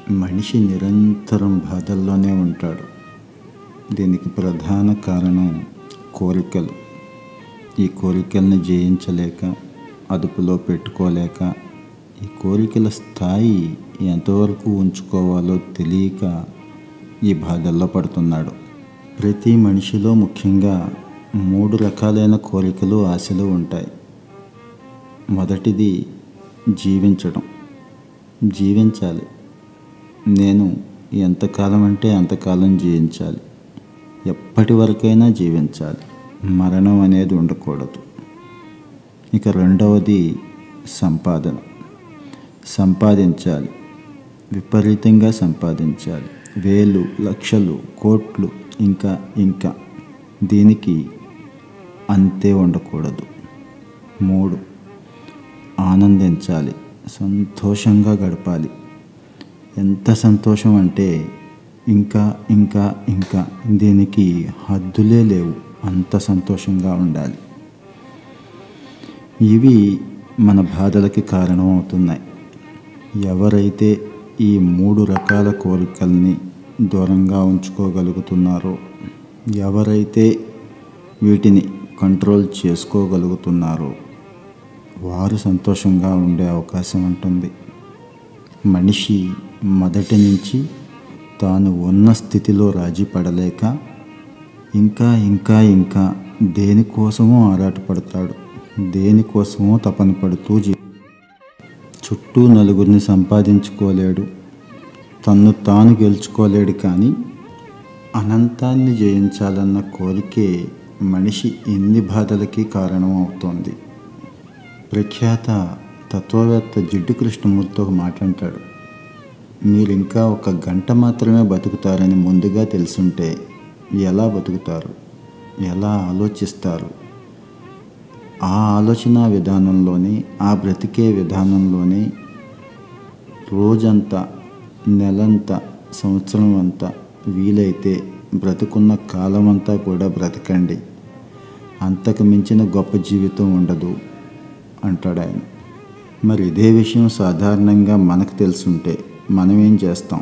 మనిషి నిరంతరం బాధల్లోనే ఉంటాడు దీనికి ప్రధాన కారణం కోరికలు ఈ కోరికల్ని జయించలేక అదుపులో పెట్టుకోలేక ఈ కోరికల స్థాయి ఎంతవరకు ఉంచుకోవాలో తెలియక ఈ బాధల్లో పడుతున్నాడు ప్రతి మనిషిలో ముఖ్యంగా మూడు రకాలైన కోరికలు ఆశలు ఉంటాయి మొదటిది జీవించడం జీవించాలి నేను ఎంతకాలం అంటే అంతకాలం జీవించాలి ఎప్పటి వరకైనా జీవించాలి మరణం అనేది ఉండకూడదు ఇక రెండవది సంపాదన సంపాదించాలి విపరీతంగా సంపాదించాలి వేలు లక్షలు కోట్లు ఇంకా ఇంకా దీనికి అంతే ఉండకూడదు మూడు ఆనందించాలి సంతోషంగా గడపాలి ఎంత సంతోషం అంటే ఇంకా ఇంకా ఇంకా దీనికి హద్దులే లేవు అంత సంతోషంగా ఉండాలి ఇవి మన బాధలకి కారణం అవుతున్నాయి ఎవరైతే ఈ మూడు రకాల కోరికల్ని దూరంగా ఉంచుకోగలుగుతున్నారో ఎవరైతే వీటిని కంట్రోల్ చేసుకోగలుగుతున్నారో వారు సంతోషంగా ఉండే అవకాశం ఉంటుంది మనిషి మొదటి నుంచి తాను ఉన్న స్థితిలో రాజీ పడలేక ఇంకా ఇంకా ఇంకా దేనికోసమో ఆరాటపడతాడు దేనికోసమో తపన పడుతూ జీ చుట్టూ నలుగురిని సంపాదించుకోలేడు తన్ను తాను గెలుచుకోలేడు కానీ అనంతాన్ని జయించాలన్న కోరికే మనిషి ఎన్ని బాధలకి కారణం అవుతోంది ప్రఖ్యాత తత్వవేత్త జిడ్డు కృష్ణమూర్తి ఒక మాట అంటాడు మీరు ఇంకా ఒక గంట మాత్రమే బతుకుతారని ముందుగా తెలుసుంటే ఎలా బతుకుతారు ఎలా ఆలోచిస్తారు ఆ ఆలోచన విధానంలోనే ఆ బ్రతికే విధానంలోనే రోజంతా నెలంతా సంవత్సరం అంతా వీలైతే బ్రతుకున్న కాలం అంతా కూడా బ్రతకండి అంతకు మించిన గొప్ప జీవితం ఉండదు అంటాడు ఆయన మరి ఇదే విషయం సాధారణంగా మనకు తెలుసుంటే మనం ఏం చేస్తాం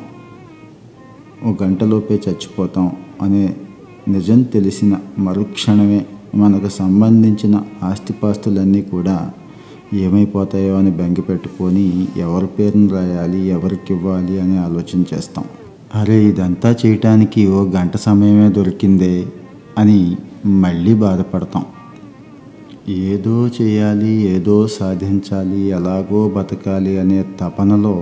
ఓ గంటలోపే చచ్చిపోతాం అనే నిజం తెలిసిన మరుక్షణమే మనకు సంబంధించిన ఆస్తిపాస్తులన్నీ కూడా ఏమైపోతాయో అని బెంగ పెట్టుకొని ఎవరి పేరును రాయాలి ఎవరికి ఇవ్వాలి అని ఆలోచన చేస్తాం అరే ఇదంతా చేయటానికి ఓ గంట సమయమే దొరికిందే అని మళ్ళీ బాధపడతాం ఏదో చేయాలి ఏదో సాధించాలి ఎలాగో బతకాలి అనే తపనలో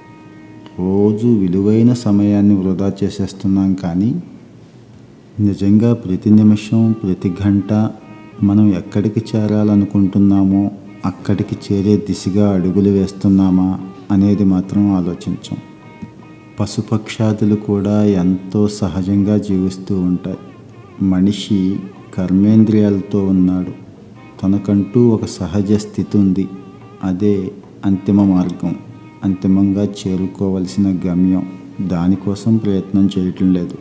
రోజు విలువైన సమయాన్ని వృధా చేసేస్తున్నాం కానీ నిజంగా ప్రతి నిమిషం ప్రతి గంట మనం ఎక్కడికి చేరాలనుకుంటున్నామో అక్కడికి చేరే దిశగా అడుగులు వేస్తున్నామా అనేది మాత్రం ఆలోచించం పశుపక్షాదులు కూడా ఎంతో సహజంగా జీవిస్తూ ఉంటాయి మనిషి కర్మేంద్రియాలతో ఉన్నాడు తనకంటూ ఒక సహజ స్థితి ఉంది అదే అంతిమ మార్గం అంతిమంగా చేరుకోవలసిన గమ్యం దానికోసం ప్రయత్నం చేయటం లేదు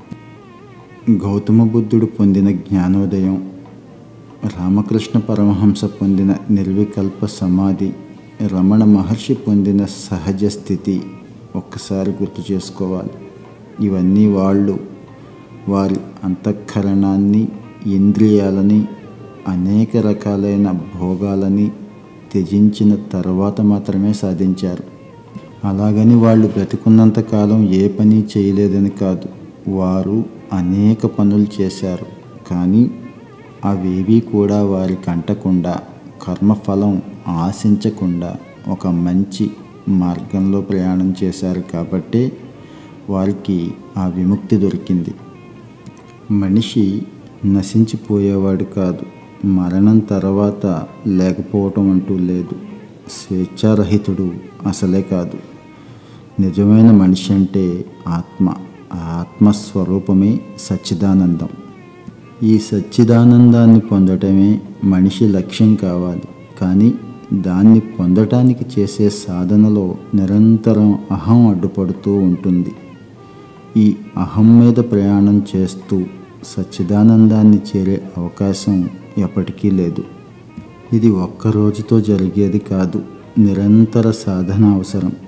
గౌతమ బుద్ధుడు పొందిన జ్ఞానోదయం రామకృష్ణ పరమహంస పొందిన నిర్వికల్ప సమాధి రమణ మహర్షి పొందిన సహజ స్థితి ఒక్కసారి గుర్తు చేసుకోవాలి ఇవన్నీ వాళ్ళు వారి అంతఃకరణాన్ని ఇంద్రియాలని అనేక రకాలైన భోగాలని త్యజించిన తర్వాత మాత్రమే సాధించారు అలాగని వాళ్ళు బ్రతికున్నంత కాలం ఏ పని చేయలేదని కాదు వారు అనేక పనులు చేశారు కానీ అవేవి కూడా వారికి అంటకుండా కర్మఫలం ఆశించకుండా ఒక మంచి మార్గంలో ప్రయాణం చేశారు కాబట్టే వారికి ఆ విముక్తి దొరికింది మనిషి నశించిపోయేవాడు కాదు మరణం తర్వాత లేకపోవటం అంటూ లేదు స్వేచ్ఛారహితుడు అసలే కాదు నిజమైన మనిషి అంటే ఆత్మ ఆ ఆత్మస్వరూపమే సచ్చిదానందం ఈ సచ్చిదానందాన్ని పొందటమే మనిషి లక్ష్యం కావాలి కానీ దాన్ని పొందటానికి చేసే సాధనలో నిరంతరం అహం అడ్డుపడుతూ ఉంటుంది ఈ అహం మీద ప్రయాణం చేస్తూ సచ్చిదానందాన్ని చేరే అవకాశం ఎప్పటికీ లేదు ఇది ఒక్క రోజుతో జరిగేది కాదు నిరంతర సాధన అవసరం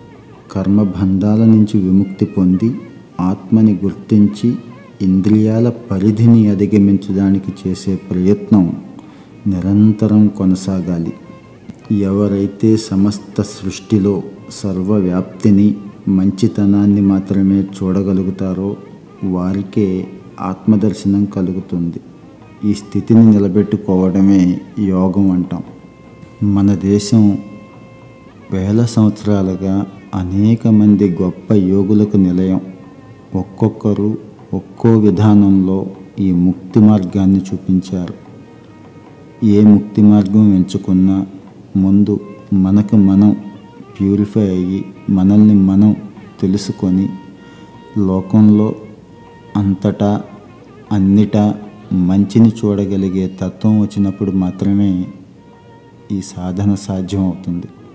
కర్మబంధాల నుంచి విముక్తి పొంది ఆత్మని గుర్తించి ఇంద్రియాల పరిధిని అధిగమించడానికి చేసే ప్రయత్నం నిరంతరం కొనసాగాలి ఎవరైతే సమస్త సృష్టిలో సర్వవ్యాప్తిని మంచితనాన్ని మాత్రమే చూడగలుగుతారో వారికే ఆత్మదర్శనం కలుగుతుంది ఈ స్థితిని నిలబెట్టుకోవడమే యోగం అంటాం మన దేశం వేల సంవత్సరాలుగా అనేక మంది గొప్ప యోగులకు నిలయం ఒక్కొక్కరు ఒక్కో విధానంలో ఈ ముక్తి మార్గాన్ని చూపించారు ఏ ముక్తి మార్గం ఎంచుకున్నా ముందు మనకు మనం ప్యూరిఫై అయ్యి మనల్ని మనం తెలుసుకొని లోకంలో అంతటా అన్నిటా మంచిని చూడగలిగే తత్వం వచ్చినప్పుడు మాత్రమే ఈ సాధన సాధ్యం అవుతుంది